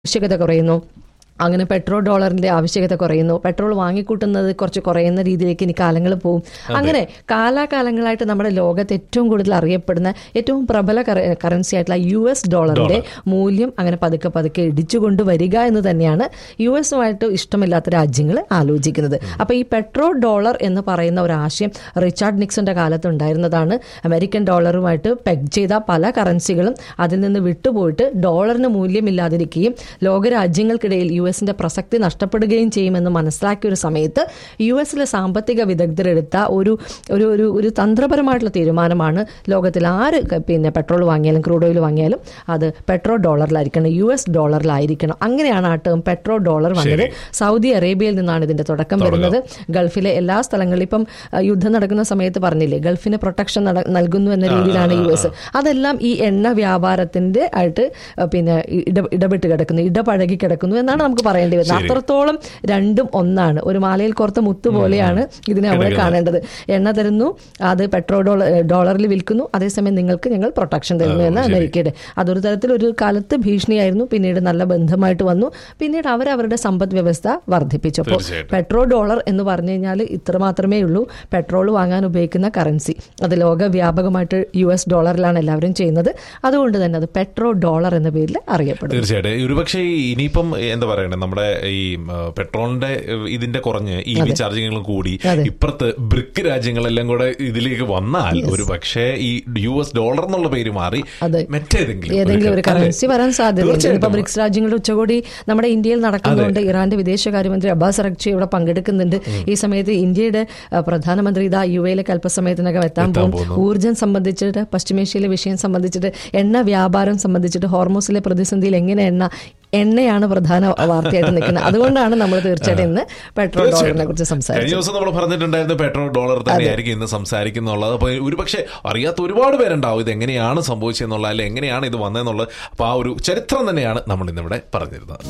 ആവശ്യകത കുറയുന്നു അങ്ങനെ പെട്രോൾ ഡോളറിന്റെ ആവശ്യകത കുറയുന്നു പെട്രോൾ വാങ്ങിക്കൂട്ടുന്നത് കുറച്ച് കുറയുന്ന രീതിയിലേക്ക് ഇനി കാലങ്ങൾ പോകും അങ്ങനെ കാലാകാലങ്ങളായിട്ട് നമ്മുടെ ലോകത്ത് ഏറ്റവും കൂടുതൽ അറിയപ്പെടുന്ന ഏറ്റവും പ്രബല കറൻസി ആയിട്ടുള്ള യു എസ് ഡോളറിന്റെ മൂല്യം അങ്ങനെ പതുക്കെ പതുക്കെ ഇടിച്ചുകൊണ്ട് വരിക എന്ന് തന്നെയാണ് യു എസുമായിട്ട് ഇഷ്ടമില്ലാത്ത രാജ്യങ്ങൾ ആലോചിക്കുന്നത് അപ്പൊ ഈ പെട്രോൾ ഡോളർ എന്ന് പറയുന്ന ഒരു ആശയം റിച്ചാർഡ് നിക്സന്റെ കാലത്ത് ഉണ്ടായിരുന്നതാണ് അമേരിക്കൻ ഡോളറുമായിട്ട് പെഗ് ചെയ്ത പല കറൻസികളും അതിൽ നിന്ന് വിട്ടുപോയിട്ട് ഡോളറിന് മൂല്യമില്ലാതിരിക്കുകയും ലോകരാജ്യങ്ങൾക്കിടയിൽ യു എസിന്റെ പ്രസക്തി നഷ്ടപ്പെടുകയും ചെയ്യുമെന്ന് മനസ്സിലാക്കിയ ഒരു സമയത്ത് യു എസിലെ സാമ്പത്തിക വിദഗ്ധരെടുത്ത ഒരു ഒരു ഒരു ഒരു തന്ത്രപരമായിട്ടുള്ള തീരുമാനമാണ് ലോകത്തിൽ ആര് ക- പിന്നെ പെട്രോൾ വാങ്ങിയാലും ക്രൂഡ് ഓയിൽ വാങ്ങിയാലും അത് പെട്രോൾ ഡോളറിലായിരിക്കണം യു എസ് ഡോളറിലായിരിക്കണം അങ്ങനെയാണ് ആ ടേം പെട്രോൾ ഡോളർ വന്നത് സൗദി അറേബ്യയിൽ നിന്നാണ് ഇതിന്റെ തുടക്കം വരുന്നത് ഗൾഫിലെ എല്ലാ സ്ഥലങ്ങളിലും ഇപ്പം അഹ്, യുദ്ധം നടക്കുന്ന സമയത്ത് പറഞ്ഞില്ലേ ഗൾഫിന് പ്രൊട്ടക്ഷൻ നട- നൽകുന്നു എന്ന രീതിയിലാണ് യു എസ് അതെല്ലാം ഈ എണ്ണ വ്യാപാരത്തിന്റെ ആയിട്ട് അഹ്, പിന്നെ ഇട ഇടപെട്ട് കിടക്കുന്നു ഇടപഴകി കിടക്കുന്നു എന്നാണ് നമുക്ക് പറയേണ്ടി വരുന്നത് അത്രത്തോളം രണ്ടും ഒന്നാണ് ഒരു മാലയിൽ കോർത്ത മുത്ത് പോലെയാണ് ഇതിനെ അവിടെ കാണേണ്ടത് എണ്ണ തരുന്നു അത് പെട്രോൾ ഡോളർ ഡോളറിൽ വിൽക്കുന്നു അതേസമയം നിങ്ങൾക്ക് ഞങ്ങൾ പ്രൊട്ടക്ഷൻ തരുന്നു എന്ന് അമേരിക്കയുടെ അതൊരു തരത്തിൽ ഒരു കാലത്ത് ഭീഷണിയായിരുന്നു പിന്നീട് നല്ല ബന്ധമായിട്ട് വന്നു പിന്നീട് അവർ അവരുടെ സമ്പദ് വ്യവസ്ഥ വർദ്ധിപ്പിച്ചു അപ്പോൾ തീർച്ചയായിട്ടും. പെട്രോൾ ഡോളർ എന്ന് പറഞ്ഞു കഴിഞ്ഞാൽ ഇത്ര മാത്രമേ ഉള്ളൂ പെട്രോൾ വാങ്ങാൻ ഉപയോഗിക്കുന്ന കറൻസി അത് ലോകവ്യാപകമായിട്ട് യു എസ് ഡോളറിലാണ് എല്ലാവരും ചെയ്യുന്നത് അതുകൊണ്ട് തന്നെ അത് പെട്രോൾ ഡോളർ എന്ന പേരിൽ അറിയപ്പെടുന്നു തീർച്ചയായിട്ടും ഒരുപക്ഷെ ഇനിയിപ്പം എന്താ പറയണേ നമ്മുടെ ഈ ആ, പെട്രോളിന്റെ ഏഹ്, ഇതിന്റെ കുറഞ്ഞ് ഇ വി ചാർജിങ്ങുകളും കൂടി അതെ. ഇപ്പുറത്ത് ബ്രിക്ക് രാജ്യങ്ങളെല്ലാം കൂടെ ഇതിലേക്ക് വന്നാൽ ഒരു പക്ഷേ ഈ യു എസ് ഡോളർ എന്നുള്ള പേര് മാറി അതെ. മറ്റേതെങ്കിലും ഏതെങ്കിലും ഒരു അല്ലേ? കറൻസി വരാൻ സാധ്യതയുണ്ട് തീർച്ചയായിട്ടും. ഇപ്പൊ ബ്രിക്സ് രാജ്യങ്ങളുടെ ഉച്ചകോടി നമ്മുടെ ഇന്ത്യയിൽ നടക്കുന്നുണ്ട് ഇറാന്റെ വിദേശകാര്യമന്ത്രി അബ്ബാസ് അറക്ചി ഇവിടെ പങ്കെടുക്കുന്നുണ്ട് ഈ സമയത്ത് ഇന്ത്യയുടെ അഹ്, പ്രധാനമന്ത്രി ഇതാ യു എയിലേക്ക് അല്പസമയത്തിനകം എത്താൻ എത്താൻ പോകും പോകുന്നു. ഊർജ്ജം സംബന്ധിച്ചിട്ട് പശ്ചിമേഷ്യയിലെ വിഷയം സംബന്ധിച്ചിട്ട് എണ്ണ വ്യാപാരം സംബന്ധിച്ചിട്ട് ഹോർമോസിലെ പ്രതിസന്ധിയിൽ എങ്ങനെ എണ്ണ എണ്ണയാണ് പ്രധാന വാർത്തയായിട്ട് നിൽക്കുന്നത് അതുകൊണ്ടാണ് നമ്മൾ തീർച്ചയായിട്ടും ഇന്ന് പെട്രോൾ ഡോളറിനെ കുറിച്ച് കഴിഞ്ഞ സംസാരിച്ചത് ദിവസം നമ്മൾ പറഞ്ഞിട്ടുണ്ടായിരുന്നു പെട്രോൾ ഡോളർ തന്നെയായിരിക്കും ഇന്ന് സംസാരിക്കുന്നുള്ളത് അപ്പൊ ഒരുപക്ഷെ അറിയാത്ത ഒരുപാട് പേരുണ്ടാവും ഇത് എങ്ങനെയാണ് സംഭവിച്ചതെന്നുള്ള അല്ലെ എങ്ങനെയാണ് ഇത് വന്നതെന്നുള്ളത് അപ്പൊ ആ ഒരു ചരിത്രം തന്നെയാണ് നമ്മൾ ഇന്നിവിടെ പറഞ്ഞിരുന്നത്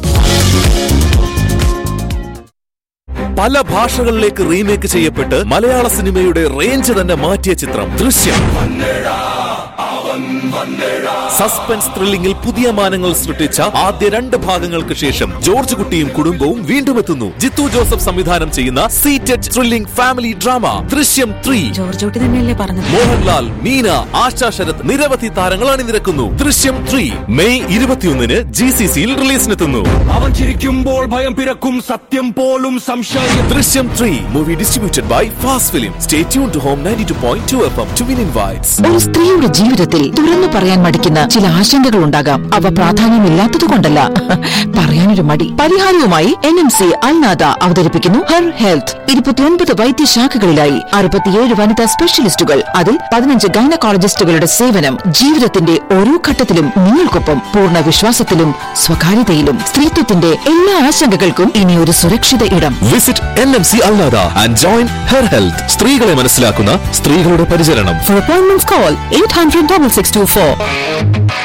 പല ഭാഷകളിലേക്ക് റീമേക്ക് ചെയ്യപ്പെട്ട് മലയാള സിനിമയുടെ റേഞ്ച് തന്നെ മാറ്റിയ ചിത്രം ദൃശ്യം സസ്പെൻസ് ത്രില്ലിംഗിൽ പുതിയ മാനങ്ങൾ സൃഷ്ടിച്ച ആദ്യ രണ്ട് ഭാഗങ്ങൾക്ക് ശേഷം ജോർജ് കുട്ടിയും കുടുംബവും വീണ്ടും എത്തുന്നു ജിത്തു ജോസഫ് സംവിധാനം ചെയ്യുന്ന seated thrilling family drama Drishyam three George Kutty തന്നെയല്ലേ പറഞ്ഞത് മോഹൻലാൽ മീന ആശാ ശരത് നിരവധി താരങ്ങൾ അണിനിരക്കുന്നു ദൃശ്യം ത്രീ മെയ് ഇരുപത്തിയൊന്നിന് ജി സി സിയിൽ റിലീസിനെത്തുന്നു അവൻ ചിരിക്കുമ്പോൾ ഭയം പിറക്കും സത്യം പോലും സംശയം Drishyam three movie distributed by fast film stay tune to home ninety two point two F M to win invites ഒരു സ്ത്രീയുടെ ജീവിതത്തിൽ തുറന്നു പറയാൻ മടിക്കുന്ന ചില ആശങ്കകൾ ഉണ്ടാകാം അവ പ്രാധാന്യമില്ലാത്തതുകൊണ്ടല്ല പറയാനൊരു മടി പരിഹാരവുമായി എൻ എം സി അൽനാദ അവതരിപ്പിക്കുന്നു ഹെർ ഹെൽത്ത് ഇരുപത്തിയൊൻപത് വൈദ്യശാഖകളിലായി അറുപത്തിയേഴ് വനിതാ സ്പെഷ്യലിസ്റ്റുകൾ അതിൽ പതിനഞ്ച് ഗൈനക്കോളജിസ്റ്റുകളുടെ സേവനം ജീവിതത്തിന്റെ ഓരോ ഘട്ടത്തിലും നിങ്ങൾക്കൊപ്പം പൂർണ്ണ വിശ്വാസത്തിലും സ്വകാര്യതയിലും സ്ത്രീത്വത്തിന്റെ എല്ലാ ആശങ്കകൾക്കും ഇനി ഒരു സുരക്ഷിത ഇടം visit N M C Al Nahda and join her health സ്ത്രീകളെ മനസ്സിലാക്കുന്ന സ്ത്രീകളുടെ പരിചരണം For appointments, call 800 6624.